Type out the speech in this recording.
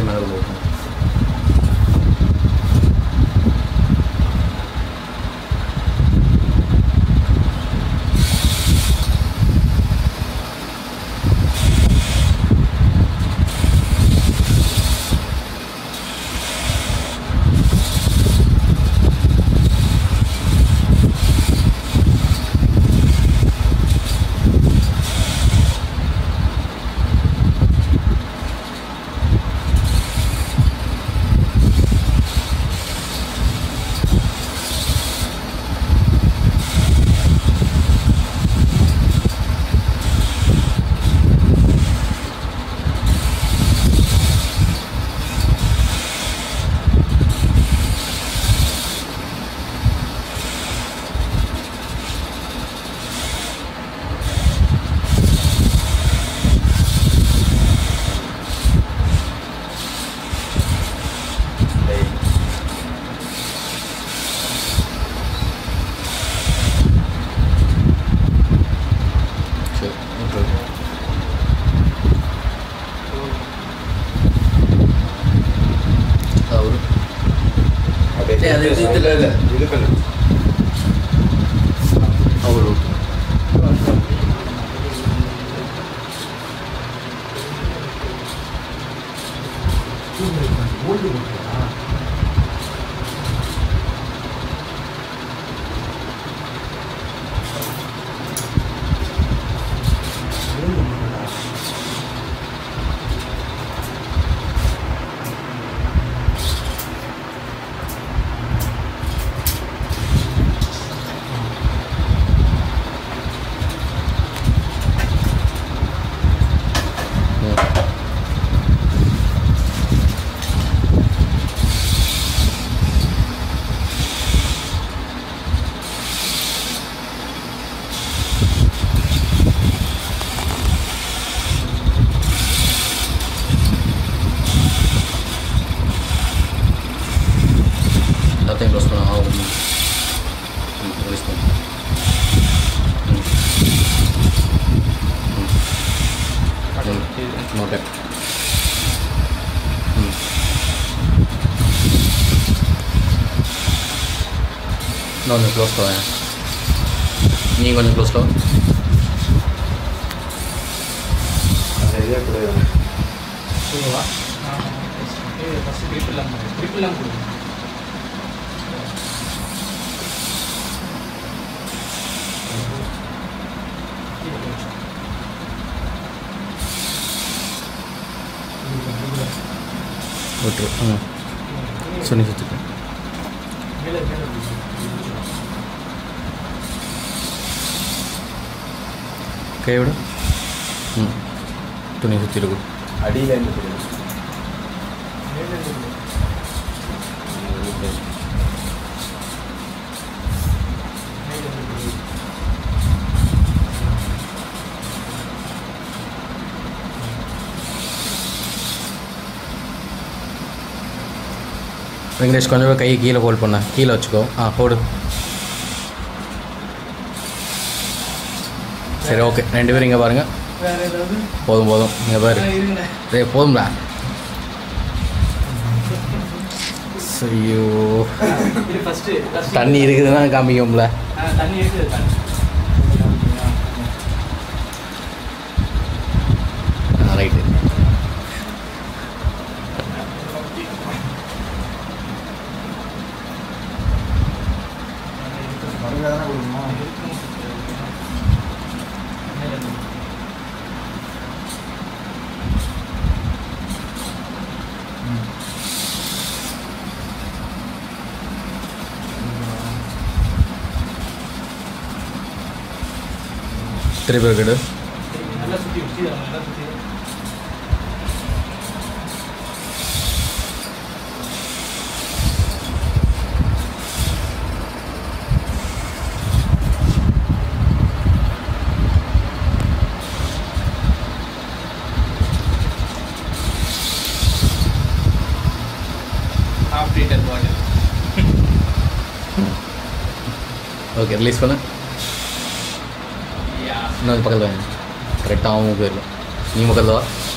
மேலே போகும் சரி ஓகே அவரு அப்படியே அது இது- இதுல இல்ல. இது பண்ணு அவரு எல்லாத்தையும் க்ளோஸ் பண்ண ஆகும் ரிலீஸ் பண்ணு ம். ம். ம். ஓகே ம் இன்னும் கொஞ்சம் க்ளோஸ் பண்ணுவேன் நீ கொஞ்சம் க்ளோஸ் பண்ண அந்த இதே கூட சொல்லுவா ஃபஸ்ட்டு ட்ரிப் இல்லாமல் ட்ரிப் இல்லாமல் கொடுங்க விட்டுரு ம் சொன்னி சுற்றுட்டு மேலே மேலே கை விடு ம் துணி சுற்றி இருக்கும் அடியில இருந்து கொடுங்க மேலே மேலே வெங்கடேஷ் கொஞ்சம் கையை கீழே ஹோல்ட் பண்ண கீழே வச்சுக்கோ ஆ போடு சரி ஓகே ரெண்டு பேரும் இங்கே பாருங்கள் வேறு ஏதாவது போதும் போதும் இங்கே பாரு ஆ, இருங்கண்ணே டேய் போதும்டா ஐயோ இது ஃபஸ்ட்டு ஃபஸ்ட்டு தண்ணி இருக்குதுன்னா காமிக்கும்ல ஆ தண்ணி இருக்குது தண்ணி ஆ ரைட்டு மறுபடியும் தானே கொடுக்கணுமா திருப்பி இருக்கடு நல்லா சுற்றி சுற்றி நல்லா சுற்றி half litre bottle okay release பண்ணு யா இன்னொரு பக்கத்தில் வாங்க கரெக்டாக அவன் போயிருக்கும் நீ பக்கத்தில் வா